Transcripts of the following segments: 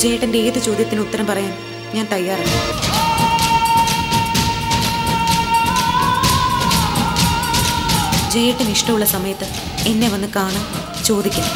ജയേട്ടന്റെ ഏത് ചോദ്യത്തിന് ഉത്തരം പറയാൻ ഞാൻ തയ്യാറാണ് ജയേട്ടന് ഇഷ്ടമുള്ള സമയത്ത് എന്നെ വന്ന് കാണാം ചോദിക്കാം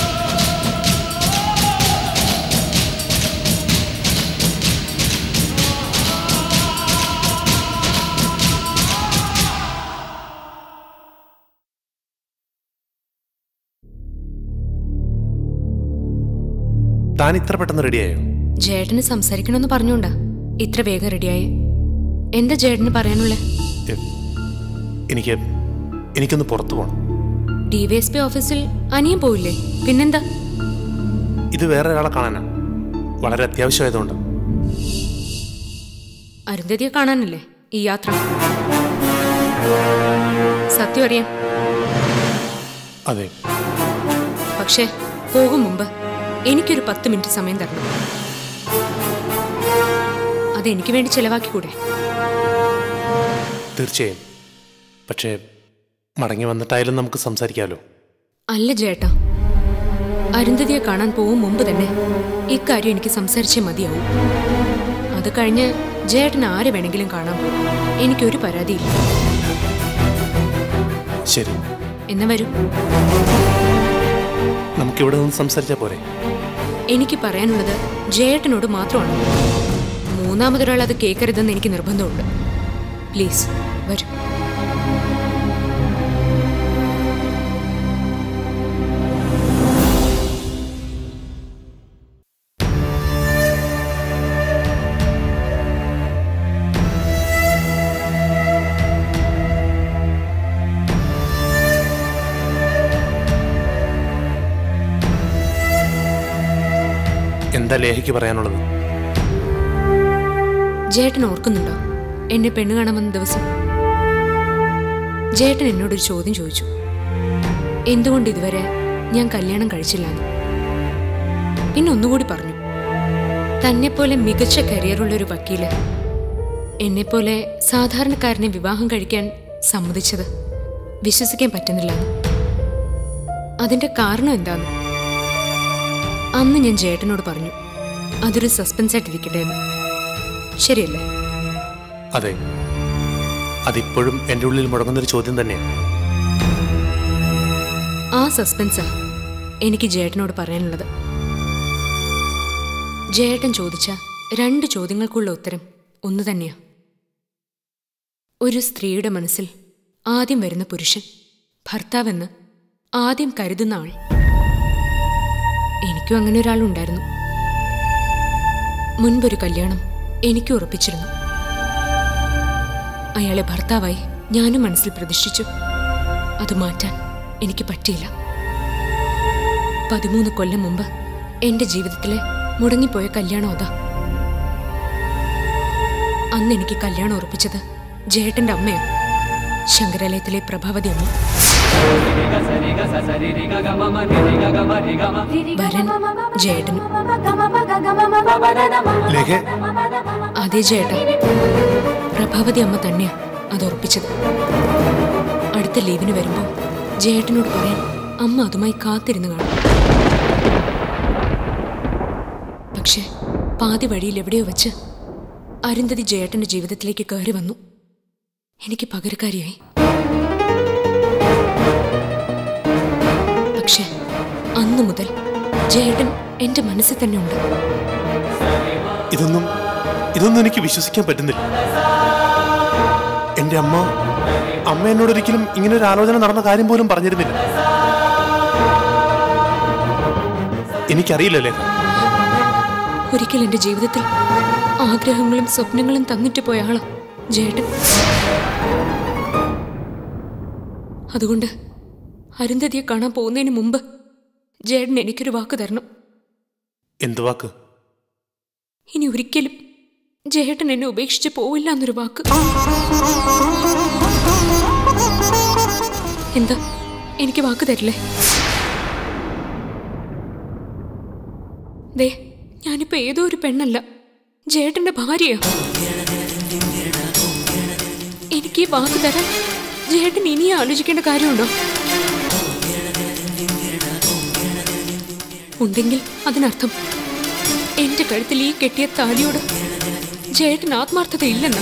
താൻ ഇത്ര പെട്ടെന്ന് റെഡിയായോ ജേട്ടന് സംസാരിക്കണമെന്ന് പറഞ്ഞോണ്ടാ ഇത്ര വേഗം റെഡിയായേ എന്താ ജേട്ടന് പറയാനുള്ളേ എ, എനിക്ക് എനിക്കൊന്ന് പുറത്തു പോകണം ഡി വൈ എസ് പി ഓഫീസിൽ അനിയൻ പോയില്ലേ പിന്നെന്താ ഇത് വേറെ ഒരാളെ കാണാനാണ് വളരെ അത്യാവശ്യമായതുകൊണ്ട് അരുന്ധതിയെ കാണാനല്ലേ ഈ യാത്ര സത്യം അറിയാം അതെ പക്ഷേ പോകും മുമ്പ് എനിക്കൊരു പത്ത് മിനിറ്റ് സമയം തരണം അതെനിക്ക് വേണ്ടി ചെലവാക്കിക്കൂടെ തീർച്ചയായും പക്ഷേ മടങ്ങി വന്നിട്ടായാലും നമുക്ക് സംസാരിക്കാമല്ലോ അല്ല ചേട്ടാ അരുന്ധതിയെ കാണാൻ പോകും മുമ്പ് തന്നെ ഇക്കാര്യം എനിക്ക് സംസാരിച്ചേ മതിയാവും അത് കഴിഞ്ഞ് ജേട്ടൻ ആരെ വേണമെങ്കിലും കാണാൻ പോകും എനിക്കൊരു പരാതിയില്ല ശരി എന്നാ വരും നമുക്കിവിടെ നിന്ന് സംസാരിച്ചാൽ പോരെ എനിക്ക് പറയാനുള്ളത് ജയേട്ടനോട് മാത്രമാണ് മൂന്നാമതൊരാൾ അത് കേൾക്കരുതെന്ന് എനിക്ക് നിർബന്ധമുണ്ട് പ്ലീസ് വരൂ എന്താ ലേഖയ്ക്ക് പറയാനുള്ളത് ജേട്ടൻ ഓർക്കുന്നുണ്ടോ എന്നെ പെണ്ണ് കാണാൻ വന്ന ദിവസം ജേട്ടൻ എന്നോടൊരു ചോദ്യം ചോദിച്ചു എന്തുകൊണ്ട് ഇതുവരെ ഞാൻ കല്യാണം കഴിച്ചില്ലാന്ന് പിന്നെ ഒന്നുകൂടി പറഞ്ഞു തന്നെപ്പോലെ മികച്ച കരിയറുള്ള ഒരു വക്കീല് എന്നെപ്പോലെ സാധാരണക്കാരനെ വിവാഹം കഴിക്കാൻ സമ്മതിച്ചത് വിശ്വസിക്കാൻ പറ്റുന്നില്ല അതിന്റെ കാരണം എന്താന്ന് അന്ന് ഞാൻ ജേട്ടനോട് പറഞ്ഞു അതൊരു സസ്പെൻസ് ആയിട്ടിരിക്കട്ടെ എന്ന് ശരിയല്ലേ അതെ അതിപ്പോഴും എൻ്റെ ഉള്ളിൽ മുടങ്ങുന്നൊരു ചോദ്യം തന്നെയാണ് ആ സസ്പെൻസാ എനിക്ക് ജേട്ടനോട് പറയാനുള്ളത് ജേട്ടൻ ചോദിച്ച രണ്ട് ചോദ്യങ്ങൾക്കുള്ള ഉത്തരം ഒന്നു തന്നെയാ ഒരു സ്ത്രീയുടെ മനസ്സിൽ ആദ്യം വരുന്ന പുരുഷൻ ഭർത്താവെന്ന് ആദ്യം കരുതുന്ന ആൾ എനിക്കും അങ്ങനെ ഒരാളുണ്ടായിരുന്നു മുൻപൊരു കല്യാണം എനിക്കും ഉറപ്പിച്ചിരുന്നു അയാളെ ഭർത്താവായി ഞാനും മനസ്സിൽ പ്രതിഷ്ഠിച്ചു അത് മാറ്റാൻ എനിക്ക് പറ്റിയില്ല പതിമൂന്ന് കൊല്ലം മുമ്പ് എന്റെ ജീവിതത്തിലെ മുടങ്ങിപ്പോയ കല്യാണം അതാ അന്ന് എനിക്ക് കല്യാണം ഉറപ്പിച്ചത് ജേട്ടന്റെ അമ്മയാണ് ശങ്കരാലയത്തിലെ പ്രഭാവതി അമ്മ വരൻ ജേട്ടനും ലേഖ അതേ ചേട്ടൻ പ്രഭാവതി അമ്മ തന്നെയാ അത് ഉറപ്പിച്ചത് അടുത്ത ലീവിന് വരുമ്പോ ജേട്ടനോട് പറയാൻ അമ്മ അതുമായി കാത്തിരുന്ന് കാണും പക്ഷെ പാതി വഴിയിൽ എവിടെയോ വെച്ച് അരുന്ധതി ജേട്ടന്റെ ജീവിതത്തിലേക്ക് കയറി വന്നു എനിക്ക് പകരക്കാരിയായി പക്ഷെ അന്നു മുതൽ ജേട്ടൻ എന്റെ മനസ്സിൽ തന്നെ ഉണ്ട് ഇതൊന്നും ഇതൊന്നും എനിക്ക് വിശ്വസിക്കാൻ പറ്റുന്നില്ല എൻ്റെ അമ്മ അമ്മ എന്നോട് ഒരിക്കലും ഇങ്ങനെ ഒരു ആലോചന നടന്ന കാര്യം പോലും പറഞ്ഞിരുന്നില്ല എനിക്കറിയില്ല ലേഖ ഒരിക്കൽ എന്റെ ജീവിതത്തിൽ ആഗ്രഹങ്ങളും സ്വപ്നങ്ങളും തന്നിട്ട് പോയ ആളാ ജേട്ടൻ അതുകൊണ്ട് അരുന്ധതിയെ കാണാൻ പോകുന്നതിന് മുമ്പ് ജേട്ടൻ എനിക്കൊരു വാക്ക് തരണം എന്ത് വാക്ക് ഇനി ഒരിക്കലും ജേട്ടൻ എന്നെ ഉപേക്ഷിച്ച് പോവില്ല എന്നൊരു വാക്ക് എന്താ എനിക്ക് വാക്ക് തരില്ലേ ദേ ഞാനിപ്പോ ഏതോ ഒരു പെണ്ണല്ല ജേട്ടന്റെ ഭാര്യയാ എനിക്ക് ഈ വാക്ക് തരാൻ ജേട്ടൻ ഇനിയും ആലോചിക്കേണ്ട കാര്യമുണ്ടോ ഉണ്ടെങ്കിൽ അതിനർത്ഥം എന്റെ കഴുത്തിൽ ഈ കെട്ടിയ താലിയോട് ജേട്ടന് ആത്മാർത്ഥത ഇല്ലെന്ന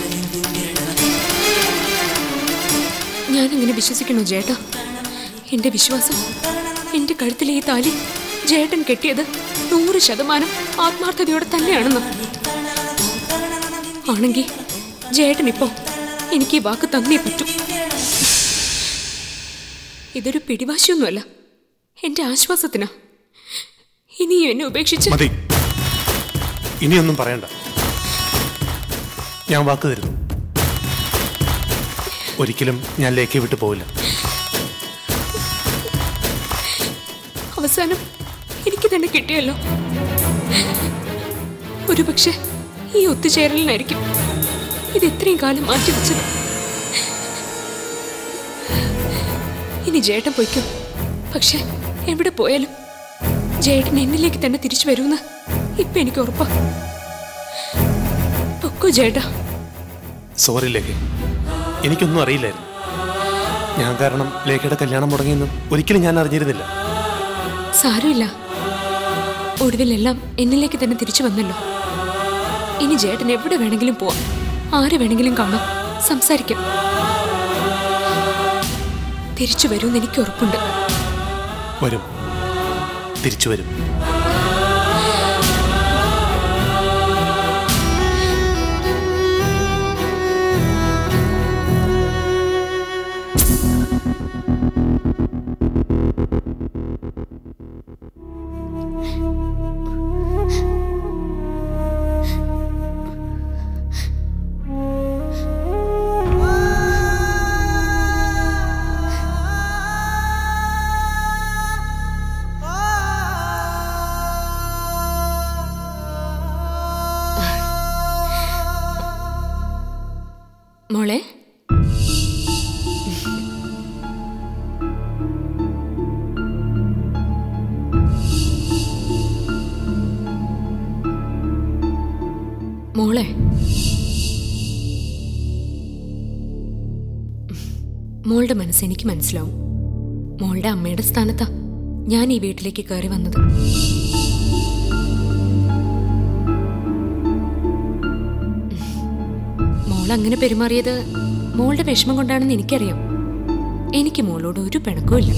ഞാനിങ്ങനെ വിശ്വസിക്കണോ ചേട്ടാ എന്റെ വിശ്വാസം എന്റെ കഴുത്തിലെ ഈ താലി ജേട്ടൻ കെട്ടിയത് നൂറ് ശതമാനം ആത്മാർത്ഥതയോടെ തന്നെയാണെന്ന് ആണെങ്കിൽ ജേട്ടൻ ഇപ്പോ എനിക്ക് ഈ വാക്ക് തന്നേ പറ്റൂ ഇതൊരു പിടിവാശിയൊന്നുമല്ല എന്റെ ആശ്വാസത്തിനാ ഇനിയും എന്നെ ഉപേക്ഷിച്ച് മതി ഇനിയൊന്നും പറയണ്ട ഞാൻ വാക്ക് തരുന്നു ഒരിക്കലും ഞാൻ ലേഖയെ വിട്ടു പോവില്ല അവസാനം എനിക്ക് തന്നെ കിട്ടിയല്ലോ ഒരുപക്ഷെ ഈ ഒത്തുചേരലിനായിരിക്കും ഇത് ഇത്രയും കാലം മാറ്റിവെച്ചത് ഇനി ജേട്ടൻ പൊയ്ക്കോ പക്ഷെ എവിടെ പോയാലും ജേട്ടൻ എന്നിലേക്ക് തന്നെ തിരിച്ചു വരുമെന്ന് ഇപ്പൊ എനിക്ക് ഉറപ്പാ പൊക്കോ ജേട്ടാ സോറി ലേഖ എനിക്കൊന്നും അറിയില്ലായിരുന്നു ഞാൻ കാരണം ലേഖയുടെ കല്യാണം മുടങ്ങിയെന്ന് ഒരിക്കലും ഞാൻ അറിഞ്ഞിരുന്നില്ല സാരമില്ല ഒടുവിലെല്ലാം എന്നിലേക്ക് തന്നെ തിരിച്ചു വന്നല്ലോ ഇനി ജേട്ടൻ എവിടെ വേണമെങ്കിലും പോവാം ആരെ വേണമെങ്കിലും കാണാം സംസാരിക്കാം തിരിച്ചു വരുമെന്ന് എനിക്ക് ഉറപ്പുണ്ട് വരും തിരിച്ചു വരും മോളെ മോളെ മോളുടെ മനസ്സ് എനിക്ക് മനസ്സിലാവും മോളുടെ അമ്മയുടെ സ്ഥാനത്താ ഞാൻ ഈ വീട്ടിലേക്ക് കയറി വന്നത് മോൾ അങ്ങനെ പെരുമാറിയത് മോളുടെ വിഷമം കൊണ്ടാണെന്ന് എനിക്കറിയാം എനിക്ക് മോളോട് ഒരു പിണക്കവും ഇല്ല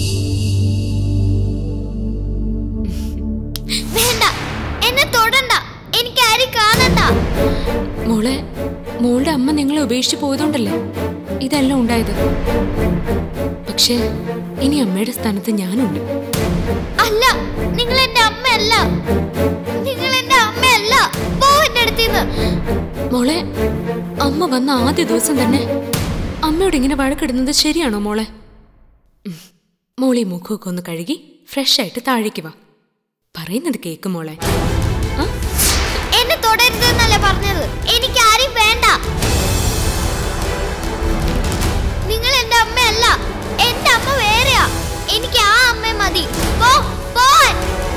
വേണ്ട എന്നെ തൊടണ്ട എനിക്ക് ആരും കാണണ്ട മോളെ മോളുടെ അമ്മ നിങ്ങളെ ഉപേക്ഷിച്ച് പോയതുകൊണ്ടല്ലേ ഇതെല്ലാം ഉണ്ടായത് പക്ഷേ ഇനി അമ്മയുടെ സ്ഥാനത്ത് ഞാനുണ്ട് അല്ല നിങ്ങൾ എന്റെ അമ്മയല്ല നിങ്ങൾ എന്റെ അമ്മയല്ല പോ എന്റെ അടുത്തിന്ന് മോളെ അമ്മ വന്ന ആദ്യ ദിവസം തന്നെ അമ്മയോട് ഇങ്ങനെ വഴക്കിടുന്നത് ശരിയാണോ മോളെ ഉം. മോളി മുഖമൊക്കെ ഒന്ന് കഴുകി ഫ്രഷ് ആയിട്ട് താഴേക്ക് വാ പറയുന്നത് കേക്ക് മോളെ ആ എന്നെ തൊടരുത് എന്നല്ലേ പറഞ്ഞത് എനിക്ക് ആരും വേണ്ട നിങ്ങൾ എന്റെ അമ്മയല്ല എന്റെ അമ്മ വേറെയാ എനിക്ക് ആ അമ്മ മതി പോ പോവാൻ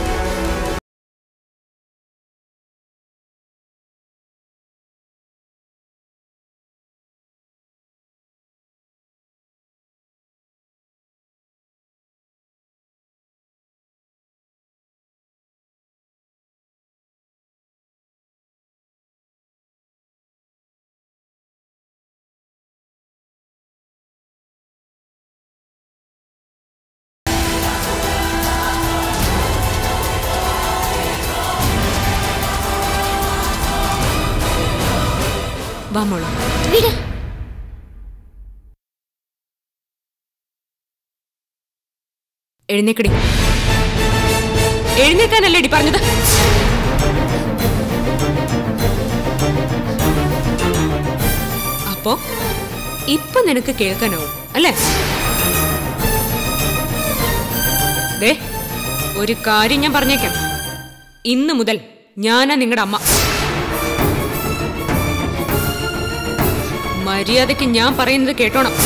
വാ മോളെ വിട് എഴുന്നേക്കടി എഴുന്നേക്കാനല്ലേ ഇടി പറഞ്ഞത് അപ്പോ ഇപ്പൊ നിനക്ക് കേൾക്കാനാവും അല്ലേ ദേ ഒരു കാര്യം ഞാൻ പറഞ്ഞേക്കാം ഇന്ന് മുതൽ ഞാനാ നിങ്ങളുടെ അമ്മ മര്യാദയ്ക്ക് ഞാൻ പറയുന്നത് കേട്ടോണം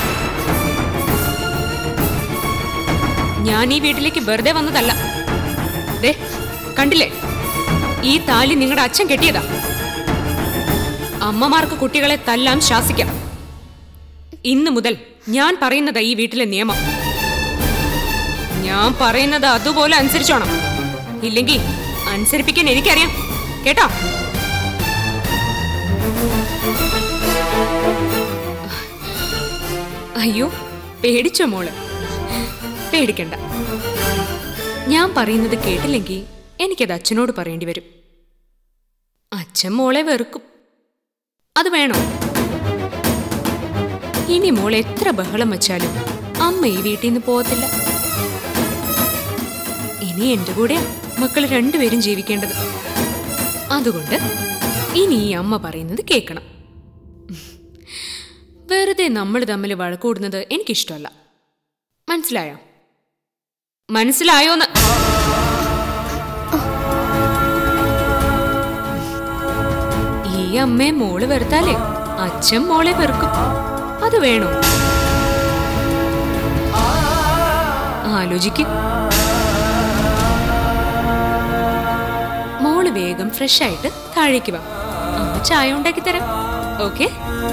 ഞാൻ ഈ വീട്ടിലേക്ക് വെറുതെ വന്നതല്ല ദേ കണ്ടില്ലേ ഈ താലി നിങ്ങളുടെ അച്ഛൻ കെട്ടിയതാ അമ്മമാർക്ക് കുട്ടികളെ തല്ലാം ശാസിക്കാം ഇന്ന് മുതൽ ഞാൻ പറയുന്നതാ ഈ വീട്ടിലെ നിയമം ഞാൻ പറയുന്നത് അതുപോലെ അനുസരിച്ചോണം ഇല്ലെങ്കിൽ അനുസരിപ്പിക്കാൻ എനിക്കറിയാം കേട്ടോ അയ്യോ പേടിച്ചോ മോള് പേടിക്കണ്ട ഞാൻ പറയുന്നത് കേട്ടില്ലെങ്കിൽ എനിക്കത് അച്ഛനോട് പറയേണ്ടി വരും അച്ഛൻ മോളെ വെറുക്കും അത് വേണോ ഇനി മോൾ എത്ര ബഹളം വച്ചാലും അമ്മ ഈ വീട്ടിൽ നിന്ന് പോകത്തില്ല ഇനി എന്റെ കൂടെയാ മക്കൾ രണ്ടുപേരും ജീവിക്കേണ്ടത് അതുകൊണ്ട് ഇനി ഈ അമ്മ പറയുന്നത് കേൾക്കണം വെറുതെ നമ്മൾ തമ്മിൽ വഴക്കൂടുന്നത് എനിക്കിഷ്ടമല്ല മനസ്സിലായോ മനസ്സിലായോന്ന് ഈ അമ്മയെ മോള് വെറുത്താലേ അച്ഛൻ മോളെ വെറുക്കും അത് വേണോ ആലോചിക്കും മോള് വേഗം ഫ്രഷ് ആയിട്ട് താഴേക്ക് വാ അമ്മ ചായ ഉണ്ടാക്കി തരാം ഓക്കെ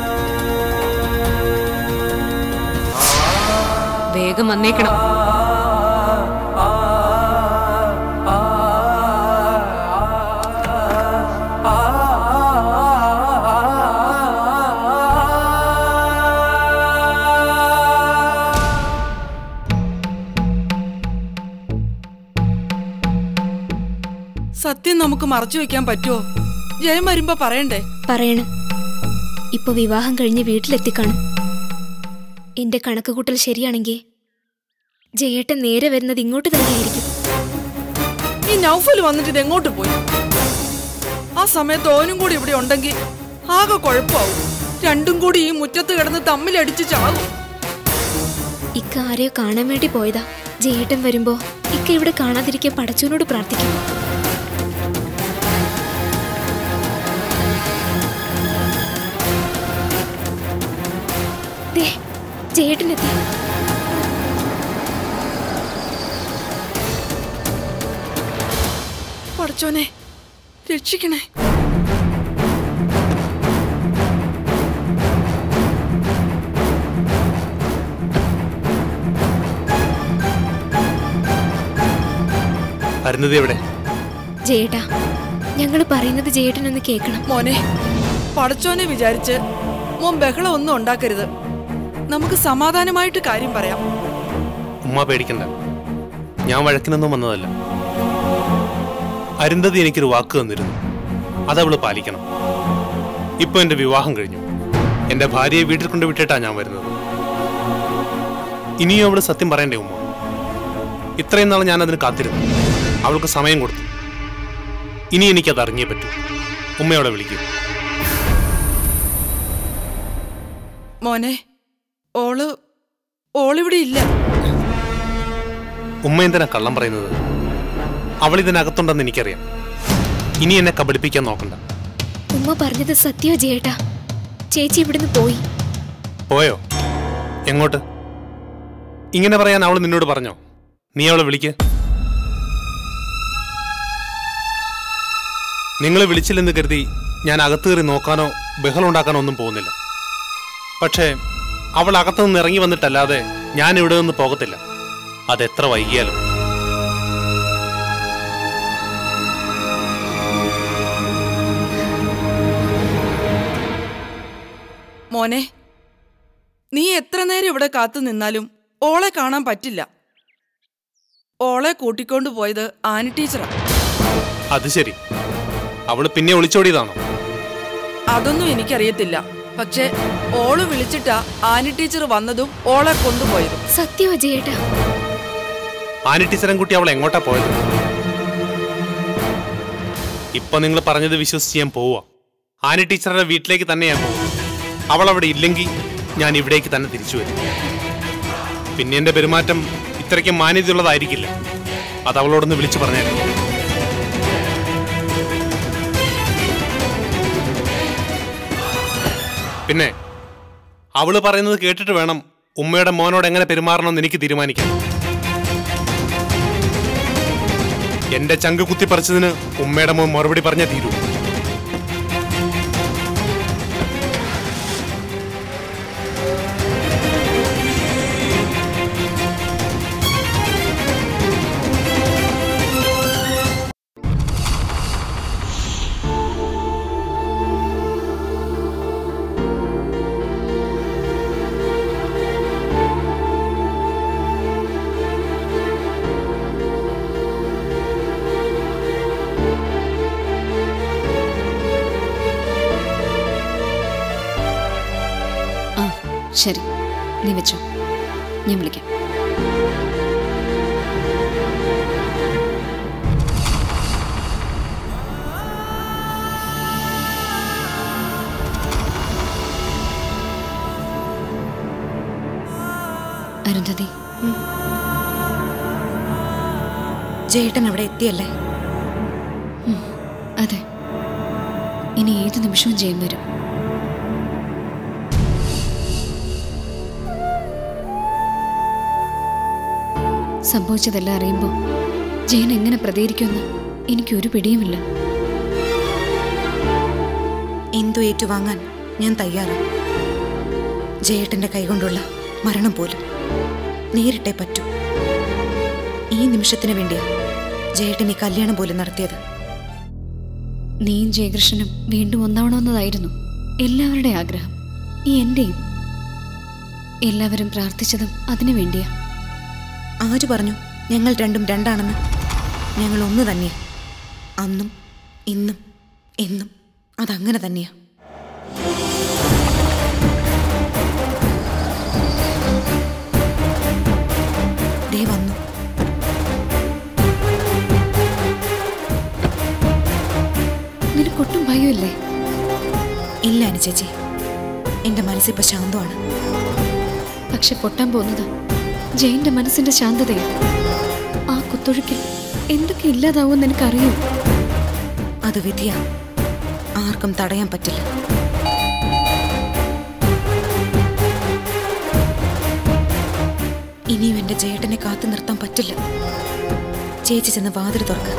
വേഗം വന്നേക്കണം സത്യം നമുക്ക് മറച്ചു വെക്കാൻ പറ്റുമോ ജയം വരുമ്പോ പറയണ്ടേ പറയണം ഇപ്പൊ വിവാഹം കഴിഞ്ഞ് വീട്ടിലെത്തിക്കാണും എന്റെ കണക്കുകൂട്ടൽ ശരിയാണെങ്കിൽ ജയേട്ടൻ നേരെ വരുന്നത് ഇങ്ങോട്ട് തന്നെയായിരിക്കും ഈ നൗഫൽ വന്നിട്ട് ഇത് എങ്ങോട്ട് പോയി ആ സമയത്ത് ഓനും കൂടി ഇവിടെ ഉണ്ടെങ്കിൽ ആകെ കുഴപ്പമാവും രണ്ടും കൂടി ഈ മുറ്റത്ത് കിടന്ന് തമ്മിലടിച്ച് ചാകും ഇക്ക ആരെയോ കാണാൻ വേണ്ടി പോയതാ ജയേട്ടൻ വരുമ്പോ ഇക്ക ഇവിടെ കാണാതിരിക്കാൻ പടച്ചോനോട് പ്രാർത്ഥിക്കും ദേ, ജയേട്ടനെത്തി പടച്ചോനെ രക്ഷിക്കണേ അരുന്നത് എവിടെ ജയേട്ടാ ഞങ്ങൾ പറയുന്നത് ജയേട്ടനൊന്ന് കേൾക്കണം മോനെ പടച്ചോനെ വിചാരിച്ച് മോൻ ബഹളം ഒന്നും ഉണ്ടാക്കരുത് നമുക്ക് സമാധാനമായിട്ട് കാര്യം പറയാം ഉമ്മ പേടിക്കണ്ട ഞാൻ വഴക്കിനൊന്നും വന്നതല്ല അരുന്ധതി എനിക്കൊരു വാക്ക് തന്നിരുന്നു അതവള് പാലിക്കണം ഇപ്പൊ എന്റെ വിവാഹം കഴിഞ്ഞു എന്റെ ഭാര്യയെ വീട്ടിൽ കൊണ്ട് വിട്ടിട്ടാ ഞാൻ വരുന്നത് ഇനിയും അവള് സത്യം പറയണ്ടേ ഉമ്മ ഇത്രയും നാൾ ഞാൻ അതിന് കാത്തിരുന്നു അവൾക്ക് സമയം കൊടുത്തു ഇനി എനിക്കത് അറിഞ്ഞേ പറ്റൂ ഉമ്മയോടെ വിളിക്കൂ മോനെ ഓള് ഓളിവിടെ ഇല്ല ഉമ്മ എന്തിനാ കള്ളം പറയുന്നത് അവൾ ഇതിനകത്തുണ്ടെന്ന് എനിക്കറിയാം ഇനി എന്നെ കബളിപ്പിക്കാൻ നോക്കണ്ട ഉമ്മ പറഞ്ഞത് സത്യോ ജയേട്ടാ ചേച്ചി ഇവിടുന്ന് പോയി പോയോ എങ്ങോട്ട് ഇങ്ങനെ പറയാൻ അവൾ നിന്നോട് പറഞ്ഞോ നീ അവളെ വിളിക്ക് നിങ്ങളെ വിളിച്ചില്ലെന്ന് കരുതി ഞാൻ അകത്ത് കയറി നോക്കാനോ ബഹളം ഉണ്ടാക്കാനോ ഒന്നും പോകുന്നില്ല പക്ഷേ അവൾ അകത്തു നിന്ന് ഇറങ്ങി വന്നിട്ടല്ലാതെ ഞാൻ ഇവിടെ നിന്ന് പോകത്തില്ല അതെത്ര വൈകിയാലും മോനെ നീ എത്ര നേരം ഇവിടെ കാത്തു നിന്നാലും ഓളെ കാണാൻ പറ്റില്ല ഓളെ കൂട്ടിക്കൊണ്ടു പോയത് ആനി ടീച്ചറാ അത് ശരി അവള് പിന്നെ ഒളിച്ചോടിയതാണോ അതൊന്നും എനിക്കറിയത്തില്ല പക്ഷെ ഓള് വിളിച്ചിട്ടാ ആനി ടീച്ചർ വന്നതും ഓളെ കൊണ്ടുപോയതും സത്യോ ജയേട്ടാ ആനി ടീച്ചറും കുട്ടി അവൾ എങ്ങോട്ടാ പോയത് ഇപ്പൊ നിങ്ങൾ പറഞ്ഞത് വിശ്വസിച്ച് ഞാൻ പോവാ ആനി ടീച്ചറുടെ വീട്ടിലേക്ക് തന്നെ ഞാൻ പോകും അവൾ അവിടെ ഇല്ലെങ്കിൽ ഞാൻ ഇവിടേക്ക് തന്നെ തിരിച്ചു വരും പിന്നെ എന്റെ പെരുമാറ്റം ഇത്രയ്ക്ക് മാന്യതയുള്ളതായിരിക്കില്ല അത് അവളോടൊന്ന് വിളിച്ചു പറഞ്ഞേക്കാം പിന്നെ അവള് പറയുന്നത് കേട്ടിട്ട് വേണം ഉമ്മയുടെ മോനോട് എങ്ങനെ പെരുമാറണമെന്ന് എനിക്ക് തീരുമാനിക്കാൻ എന്റെ ചങ്ക് കുത്തിപ്പറിച്ചതിന് ഉമ്മയുടെ മോൻ മറുപടി പറഞ്ഞേ തീരൂ ശരി നീ വെച്ചോ ഞാൻ വിളിക്കാം അരുന്ധതി ജയേട്ടൻ അവിടെ എത്തിയല്ലേ അതെ ഇനി ഏത് നിമിഷവും ജയം വരും സംഭവിച്ചതെല്ലാം അറിയുമ്പോൾ ജയൻ എങ്ങനെ പ്രതികരിക്കുമെന്ന് എനിക്കൊരു പിടിയുമില്ല എന്തു ഏറ്റുവാങ്ങാൻ ഞാൻ തയ്യാറാണ് ജയേട്ടന്റെ കൈകൊണ്ടുള്ള മരണം പോലും നേരിട്ടേ പറ്റൂ ഈ നിമിഷത്തിന് വേണ്ടിയാ ജയേട്ടൻ ഈ കല്യാണം പോലും നടത്തിയത് നീയും ജയകൃഷ്ണനും വീണ്ടും ഒന്നാവണമെന്നതായിരുന്നു എല്ലാവരുടെ ആഗ്രഹം ഈ എന്റെയും എല്ലാവരും പ്രാർത്ഥിച്ചതും അതിനു വേണ്ടിയാ ആര് പറഞ്ഞു ഞങ്ങൾ രണ്ടും രണ്ടാണെന്ന് ഞങ്ങൾ ഒന്ന് തന്നെയാ അന്നും ഇന്നും എന്നും അതങ്ങനെ തന്നെയാ ദേ വന്നു നിനക്കൊട്ടും ഭയമില്ലേ ഇല്ല അനുചേച്ചി എന്റെ മനസ്സിപ്പോ ശാന്തമാണ് പക്ഷെ പൊട്ടാൻ പോകുന്നത് ജയന്റെ മനസ്സിന്റെ ശാന്തതയാണ് ആ കുത്തൊഴുക്കിൽ എന്തൊക്കെ ഇല്ലാതാവുമെന്ന് എനിക്കറിയൂ അത് വിധിയാ ആർക്കും തടയാൻ പറ്റില്ല ഇനിയും എന്റെ ജേട്ടനെ കാത്തു നിർത്താൻ പറ്റില്ല ചേച്ചി ചെന്ന് വാതിൽ തുറക്ക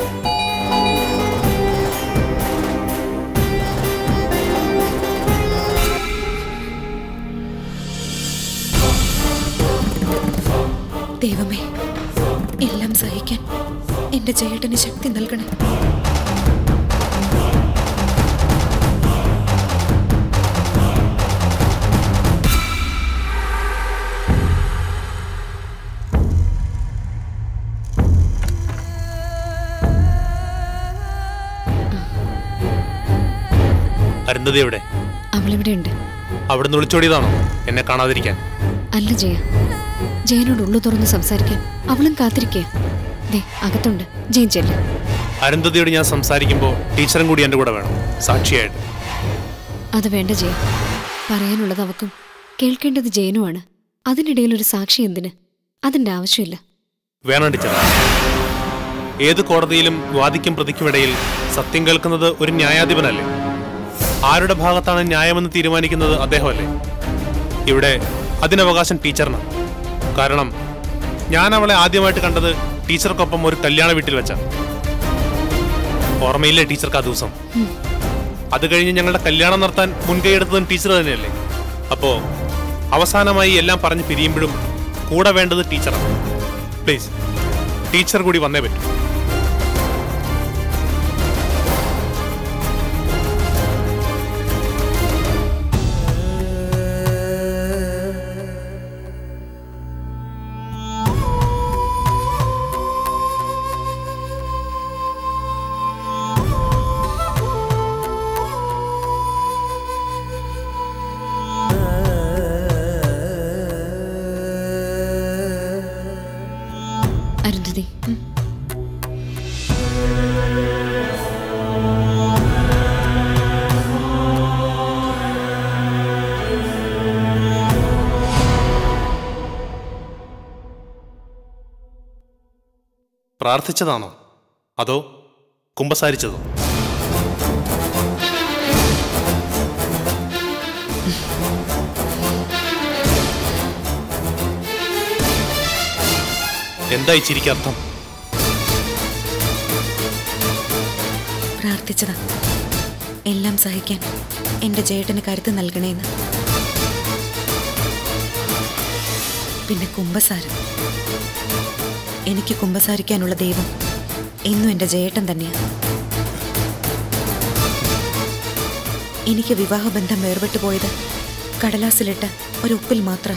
ദൈവമേ എല്ലാം സഹിക്കാൻ എന്റെ ജേട്ടന് ശക്തി നൽകണേ അരുന്ധതി എവിടെ അവളിവിടെ ഉണ്ട് അവിടുന്ന് വിളിച്ചോടിയതാണോ എന്നെ കാണാതിരിക്കാൻ അല്ല ജയ ജയനോട് ഉള്ളു തുറന്ന് സംസാരിക്കാൻ അവളും കാത്തിരിക്കുക ദേ അകത്തുണ്ട് ജയൻ ചെല്ല് അരുന്ധതിയോട് ഞാൻ സംസാരിക്കുമ്പോൾ ടീച്ചറും കൂടി എൻ്റെ കൂടെ വേണം സാക്ഷിയായിട്ട് അത് വേണ്ട ജയ പറയാനുള്ളത് അവക്കും കേൾക്കേണ്ടത് ജയനുമാണ് അതിനിടയിൽ ഒരു സാക്ഷി എന്തിന് അതിന്റെ ആവശ്യമില്ല വേണം ടീച്ചർ ഏത് കോടതിയിലും വാദിക്കും പ്രതിക്കുമിടയിൽ സത്യം കേൾക്കുന്നത് ഒരു ന്യായാധിപനല്ലേ ആരുടെ ഭാഗത്താണ് ന്യായമെന്ന് തീരുമാനിക്കുന്നത് അദ്ദേഹമല്ലേ ഇവിടെ അതിനവകാശം ടീച്ചറിനാണ് കാരണം ഞാൻ അവളെ ആദ്യമായിട്ട് കണ്ടത് ടീച്ചർക്കൊപ്പം ഒരു കല്യാണ വീട്ടിൽ വെച്ച ഓർമ്മയില്ലേ ടീച്ചർക്ക് ആ ദിവസം അത് കഴിഞ്ഞ് ഞങ്ങളുടെ കല്യാണം നടത്താൻ മുൻകൈ എടുത്തതും ടീച്ചർ തന്നെയല്ലേ അപ്പോ അവസാനമായി എല്ലാം പറഞ്ഞ് പിരിയുമ്പോഴും കൂടെ വേണ്ടത് ടീച്ചറാണ് പ്ലീസ് ടീച്ചർ കൂടി വന്നേ പറ്റൂ അരുന്ധതി ഉം. പ്രാർത്ഥിച്ചതാണോ അതോ കുമ്പസാരിച്ചതോ എന്താ ഈ ചിരിക്ക് അർത്ഥം പ്രാർത്ഥിച്ചതാ എല്ലാം സഹിക്കാൻ എന്റെ ജേട്ടന് കരുത്ത് നൽകണേന്ന് പിന്നെ കുംഭസാരം എനിക്ക് കുംഭസാരിക്കാനുള്ള ദൈവം എന്നും എന്റെ ജേട്ടൻ തന്നെയാ എനിക്ക് വിവാഹബന്ധം വേർപെട്ടു പോയത് കടലാസിലിട്ട ഒരു ഉപ്പിൽ മാത്രം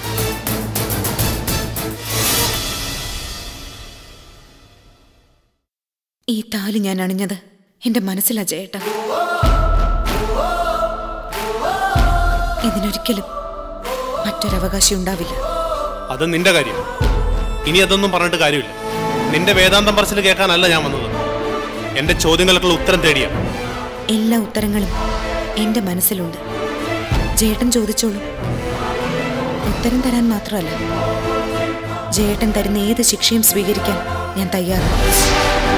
ഈ താലി ഞാൻ അണിഞ്ഞത് എന്റെ മനസ്സിലാ ജേട്ട ഇതിനൊരിക്കലും മറ്റൊരവകാശം ഉണ്ടാവില്ല അത് നിന്റെ കാര്യം ഇനി അതൊന്നും പറഞ്ഞിട്ട് കാര്യമില്ല നിന്റെ വേദാന്തം പറച്ചിൽ കേൾക്കാനല്ല ഞാൻ വന്നത് എന്റെ ചോദ്യങ്ങൾക്കുള്ള ഉത്തരം തേടിയാ എല്ലാ ഉത്തരങ്ങളും എന്റെ മനസ്സിലുണ്ട് ജേട്ടൻ ചോദിച്ചോളൂ ഉത്തരം തരാൻ മാത്രമല്ല ജേട്ടൻ തരുന്ന ഏത് ശിക്ഷയും സ്വീകരിക്കാൻ ഞാൻ തയ്യാറാണ്